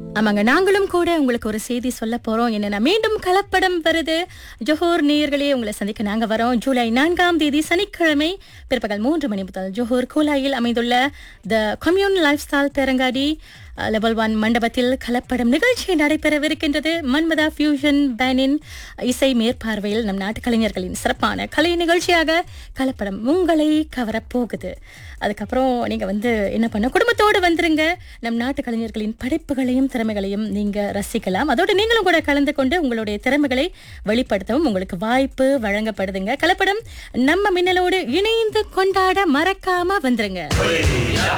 ஆமாங்க நாங்களும் கூட உங்களுக்கு ஒரு செய்தி சொல்ல போறோம் என்னன்னா மீண்டும் கலப்படம் வருது ஜோஹர் நேயர்களே உங்களை சந்திக்க நாங்க வரோம் ஜூலை நான்காம் தேதி சனிக்கிழமை பிற்பகல் மூன்று மணி முதல் ஜோஹர் கோலாயில் அமைந்துள்ள த கம்யூன் லைஃப் ஸ்டைல் பேரங்காடி லெவல் ஒன் மண்டபத்தில் கலப்படம் நிகழ்ச்சி நடைபெறவிருக்கின்றது மன்மதா ஃபியூஷன் பேனின் இசை மேற்பார்வையில் நம் நாட்டு கலைஞர்களின் சிறப்பான கலை நிகழ்ச்சியாக கலப்படம் உங்களை கவரப்போகுது அதுக்கப்புறம் நீங்க வந்து என்ன பண்ண குடும்பத்தோடு வந்துருங்க நம் நாட்டு கலைஞர்களின் படைப்புகளையும் திறமைகளையும் நீங்க ரசிக்கலாம் அதோடு நீங்களும் கூட கலந்து கொண்டு உங்களுடைய திறமைகளை வெளிப்படுத்தவும் உங்களுக்கு வாய்ப்பு வழங்கப்படுதுங்க கலப்படம் நம்ம மின்னலோடு இணைந்து கொண்டாட மறக்காம வந்துருங்க